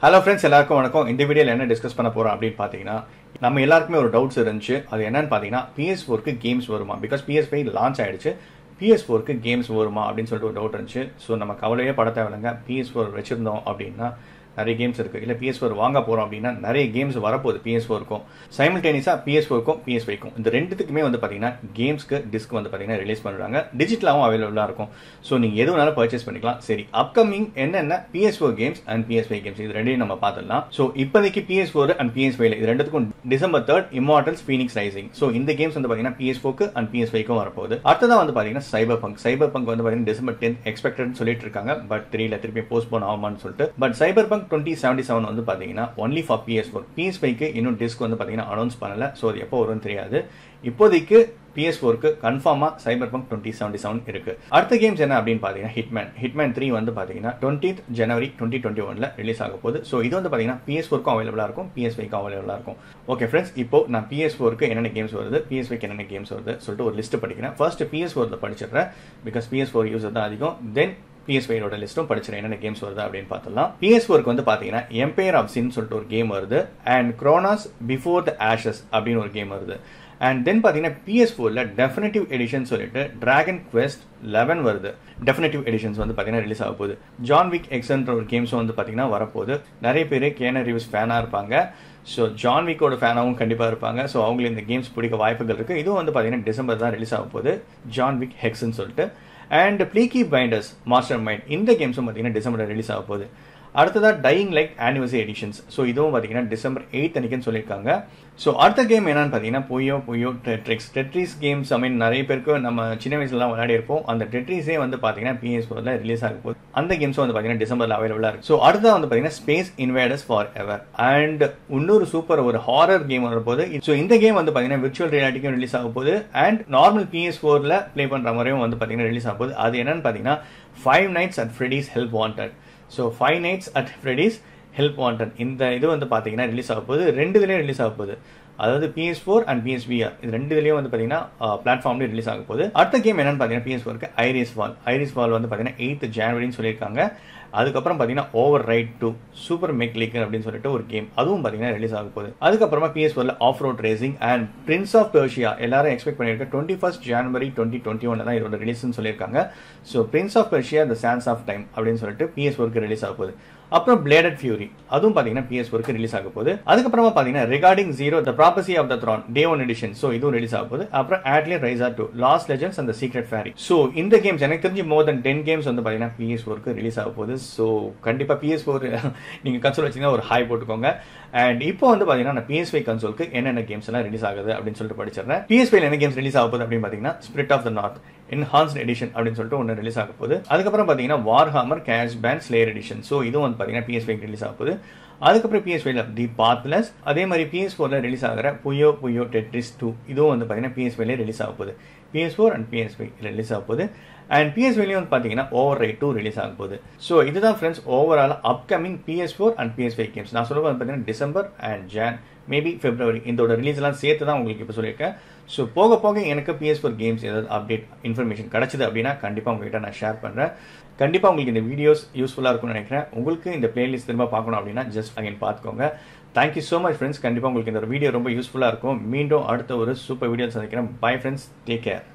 hello friends எல்லாருக்கும் வணக்கம் இந்த வீடியோவில் என்ன டிஸ்கஸ் பண்ண போகிறோம் அப்படின்னு பார்த்தீங்கன்னா நம்ம எல்லாருக்குமே ஒரு டவுட்ஸ் இருந்துச்சு அது என்னன்னு பார்த்தீங்கன்னா பிஎஸ் ஃபோருக்கு கேம்ஸ் வருமா பிகாஸ் பிஎஸ் ஃபைவ் லான்ச் ஆயிடுச்சு பிஎஸ் ஃபோருக்கு கேம்ஸ் வருமா அப்படின்னு சொல்லிட்டு ஒரு டவுட் இருந்துச்சு ஸோ நம்ம கவலையே பட தேவையில்லைங்க பிஎஸ் ஃபோர் வச்சிருந்தோம் அப்படின்னா நிறைய கேம்ஸ் இருக்கு இல்லை பிஎஸ் ஃபோர் வாங்க போறோம் அப்படின்னா நிறைய கேம்ஸ் வரப்போகுது பிஎஸ் ஃபோருக்கும் சைமில்டேனியஸாக பிஎஸ் ஃபோருக்கும் பிஎஸ் ஃபைக்கும் இந்த ரெண்டுத்துக்குமே வந்து பார்த்தீங்கன்னா கேம்ஸ்க்கு டிஸ்க் வந்து பார்த்தீங்கன்னா ரிலீஸ் பண்ணுறாங்க டிஜிட்டலாகவும் அவைலபிளாக இருக்கும் ஸோ நீங்கள் எது வேணாலும் பர்ச்சேஸ் பண்ணிக்கலாம் சரி அப்கமிங் என்னென்ன PS four games and PS five games இது ரெண்டையும் நம்ம பார்த்துடலாம் ஸோ இப்போதைக்கு பிஎஸ் ஃபோர் அண்ட் பிஎஸ் ஃபைவ்ல இது ரெண்டுத்துக்கும் December third Immortals Fenyx Rising so இந்த கேம்ஸ் வந்து பார்த்தீங்கன்னா பிஎஸ் ஃபோருக்கு அண்ட் பிஎஸ் ஃபைவ்க்கும் வரப்போகுது அடுத்ததான் வந்து பார்த்தீங்கன்னா சைபர் பங்க் சைபர் பங்க் வந்து பார்த்தீங்கன்னா டிசம்பர் டென்த் எக்ஸ்பெக்டட் சொல்லிட்டு இருக்காங்க பட் தெரியல திருப்பி போஸ்ட்போன் ஆகுமான்னு சொல்லிட்டு but Cyberpunk twenty seventy seven வந்து பார்த்தீங்கன்னா only for PS four PS ஃபைவ்க்கு இன்னும் டிஸ்க் வந்து பார்த்தீங்கன்னா அனௌன்ஸ் பண்ணல ஸோ அது எப்போ வரும்னு தெரியாது இப்போதைக்கு பிஎஸ் ஃபோருக்கு கன்ஃபார்மா Cyberpunk twenty seventy seven இருக்கு அடுத்த கேம்ஸ் என்ன அப்படின்னு பார்த்தீங்கன்னா ஹிட்மேன் ஹிட்மேன் த்ரீ வந்து பார்த்தீங்கன்னா டுவெண்ட்டித் ஜனவரி டுவெண்ட்டி டுவெண்ட்டி ஒன்ல ரிலீஸ் ஆக போகுது ஸோ இது வந்து பார்த்தீங்கன்னா பிஎஸ் ஃபோருக்கும் அவைலபிளாக இருக்கும் பிஎஸ் ஃபைக்கும் அவைலபிளாக இருக்கும் ஓகே ஃப்ரெண்ட்ஸ் இப்போ நான் பிஎஸ் ஃபோருக்கு என்னென்ன கேம்ஸ் வருது பிஎஸ் ஃபைக்கு என்னென்ன கேம்ஸ் வருது சொல்லிட்டு ஒரு லிஸ்ட் படிக்கிறேன் ஃபர்ஸ்ட் பிஎஸ் ஃபோரில் படிச்சிடுறேன் பிகாஸ் பிஎஸ் ஃபோர் யூஸ் தான் அதிகம் தென் பிஎஸ் ஃபைவோட லிஸ்ட்டும் படிச்சிடும் என்னென்ன கேம்ஸ் வருது அப்படின்னு பார்த்தலாம் பிஎஸ் ஃபோருக்கு வந்து பார்த்தீங்கன்னா எம்பையர் ஆஃப் சின் சொல்லிட்டு ஒரு கேம் வருது and Chronos before the ashes அப்படின்னு ஒரு கேம் வருது அண்ட் தென் பார்த்தீங்கன்னா பிஎஸ் ஃபோரில் டெஃபினட்டிவ் எடிஷன் சொல்லிட்டு டிராகன் குவெஸ்ட் லெவன் வருது டெஃபினட்டிவ் எடிஷன்ஸ் வந்து பார்த்தீங்கன்னா ரிலீஸ் ஆக போகுது ஜான் விக் எக்ஸன்ற ஒரு கேம்ஸும் வந்து பார்த்தீங்கன்னா வரப்போகுது நிறைய பேர் கேன ரிவ்யூஸ் ஃபேனாக இருப்பாங்க ஸோ ஜான் விக்கோட ஃபேனாகவும் கண்டிப்பாக இருப்பாங்க ஸோ அவங்களுக்கு இந்த கேம்ஸ் பிடிக்க வாய்ப்புகள் இருக்குது இதுவும் வந்து பார்த்தீங்கன்னா டிசம்பர் தான் ரிலீஸ் ஆக போகுது ஜான் விக் ஹெக்ஸ்ன்னு சொல்லிட்டு and Peaky Blinders Mastermind இந்த கேம்ஸும் பார்த்தீங்கன்னா டிசம்பர் ரிலீஸ் ஆக போகுது அடுத்ததாக Dying Light anniversary editions so இதுவும் பார்த்தீங்கன்னா டிசம்பர் எயித் அன்னைக்குன்னு சொல்லியிருக்காங்க ஸோ அடுத்த கேம் என்னன்னு பார்த்தீங்கன்னா பொய்யோ பொய்யோ டெட்ரிக்ஸ் டெட்ரிஸ் கேம்ஸ் ஐ மீன் நிறைய பேருக்கு நம்ம சின்ன வயசுலாம் விளையாடி இருப்போம் அந்த டெட்ரிஸே வந்து பார்த்தீங்கன்னா பிஎஸ் ஃபோரில் ரிலீஸ் ஆக போகுது அந்த கேம்ஸும் வந்து பார்த்தீங்கன்னா டிசம்பரில் அவைலபிளாக இருக்கு ஸோ அடுத்ததாக வந்து பார்த்தீங்கன்னா Space Invaders forever and இன்னொரு சூப்பர் ஒரு ஹாரர் கேம் வரப்போது ஸோ இந்த கேம் வந்து பார்த்தீங்கன்னா விர்ச்சுவல் ரியாலிட்டிக்கும் ரிலீஸ் ஆக போகுது அண்ட் நார்மல் பிஎஸ் ஃபோரில் ப்ளே பண்ணுற மாதிரியும் வந்து பார்த்தீங்கன்னா ரிலீஸ் ஆக போகுது அது என்னன்னு பார்த்தீங்கன்னா Five Nights at Freddy's Help Wanted so Five Nights at Freddy's Help Wanted இந்த இது வந்து பார்த்தீங்கன்னா ரிலீஸ் ஆக போகுது ரெண்டு இதுலேயும் ரிலீஸ் ஆக போகுது அதாவது பிஎஸ் ஃபோர் அண்ட் பிஎஸ்விஆர் இது ரெண்டு இதுலேயும் வந்து பார்த்தீங்கன்னா பிளாட்ஃபார்ம்லேயும் ரிலீஸ் ஆக போகுது அடுத்த கேம் என்னன்னு பார்த்தீங்கன்னா பிஎஸ் ஃபோருக்கு ஐரிஸ் வால் ஐரிஸ் வால் வந்து பார்த்தீங்கன்னா எயித் ஜனவரின்னு சொல்லியிருக்காங்க அதுக்கப்புறம் பார்த்தீங்கன்னா Override two Super Mech League அப்படின்னு சொல்லிட்டு ஒரு கேம் அதுவும் பார்த்தீங்கன்னா ரிலீஸ் ஆக போகுது அதுக்கப்புறமா பிஎஸ் ஃபோர்ல off road racing and Prince of Persia எல்லாரும் எக்ஸ்பெக்ட் பண்ணியிருக்க டுவெண்ட்டி ஃபர்ஸ்ட் ஜனவரி டுவெண்ட்டி டுவெண்ட்டி ஒன்ல தான் இதோட ரிலீஸ்னு சொல்லியிருக்காங்க so Prince of Persia the Sands of Time அப்படின்னு சொல்லிட்டு பிஎஸ் ஃபோருக்கு ரிலீஸ் ஆக போகுது அப்புறம் பிளேடட் ஃபியூரி அதுவும் பார்த்தீங்கன்னா பிஎஸ் ஒர்க்கு ரிலீஸ் ஆக போகுது அதுக்கப்புறமா பார்த்தீங்கன்னா regarding zero the prophecy of the throne day one edition so இதுவும் ரிலீஸ் ஆக போகுது அப்புறம் Atelier Ryza two lost legends அந்த சீக்ரெட் ஃபேரி ஸோ இந்த கேம்ஸ் எனக்கு தெரிஞ்சு மோர் தென் டென் கேம்ஸ் வந்து பார்த்தீங்கன்னா பிஎஸ் ஒர்க்கு ரிலீஸ் ஆக போகுது ஸோ கண்டிப்பாக பிஎஸ் ஃபோர் நீங்கள் கன்சோல் வச்சிங்கன்னா ஒரு ஹாய் போட்டுக்கோங்க அண்ட் இப்போ வந்து பார்த்தீங்கன்னா நான் பிஎஸ் ஃபைவ் கன்சோலுக்கு என்னென்ன கேம்ஸ் எல்லாம் ரிலீஸ் ஆகுது அப்படின்னு சொல்லிட்டு படிச்சிடுறேன் பிஎஸ் ஃபைவ்ல என்ன கேம்ஸ் ரிலீஸ் ஆக போகுது அப்படின்னு பார்த்தீங்கன்னா Spirit of the North enhanced edition அப்படின்னு சொல்லிட்டு ஒன்று ரிலீஸ் ஆக போகுது அதுக்கப்புறம் பார்த்தீங்கன்னா Warhammer Chaosbane Slayer edition so இதுவும் வந்து பார்த்தீங்கன்னா பிஎஸ் ஃபைவ் ரிலீஸ் ஆக போகுது அதுக்கப்புறம் பிஎஸ் ஃபைவ்ல தி பாத்லஸ் அதே மாதிரி பிஎஸ் ஃபோர்ல ரிலீஸ் ஆகிற புயோ புயோ டெட்ரிஸ் டூ இதுவும் வந்து பார்த்தீங்கன்னா பிஎஸ் ஃபைவ்ல ரிலீஸ் ஆக போகுது PS four and PS five release ஆக போகுது அண்ட் பிஎஸ் வெளியும் வந்து பார்த்தீங்கன்னா ஓவர் ரைட் டூ ரிலீஸ் ஆக போகுது ஸோ இதுதான் friends overall upcoming PS four and PS five games நான் சொல்லுவது பார்த்தீங்கன்னா December and Jan maybe February இதோட ரிலீஸ் எல்லாம் சேர்த்து தான் உங்களுக்கு இப்போ சொல்லியிருக்கேன் ஸோ போக போக எனக்கு பிஎஸ் ஃபோர் கேம்ஸ் ஏதாவது அப்டேட் இன்ஃபர்மேஷன் கிடச்சிது அப்படின்னா கண்டிப்பாக உங்ககிட்ட நான் ஷேர் பண்ணுறேன் கண்டிப்பாக உங்களுக்கு இந்த வீடியோஸ் யூஸ்ஃபுல்லாக இருக்கும்னு நினைக்கிறேன் உங்களுக்கு இந்த பிளேலிஸ்ட் திரும்ப பார்க்கணும் அப்படின்னா ஜஸ்ட் அகைன் பார்த்துக்கோங்க தேங்க்யூ ஸோ மச் ஃப்ரெண்ட்ஸ் கண்டிப்பாக உங்களுக்கு இந்த வீடியோ ரொம்ப யூஸ்ஃபுல்லாக இருக்கும் மீண்டும் அடுத்த ஒரு சூப்பர் வீடியோ சந்திக்கிறேன் பை ஃப்ரெண்ட்ஸ் டேக் கேர்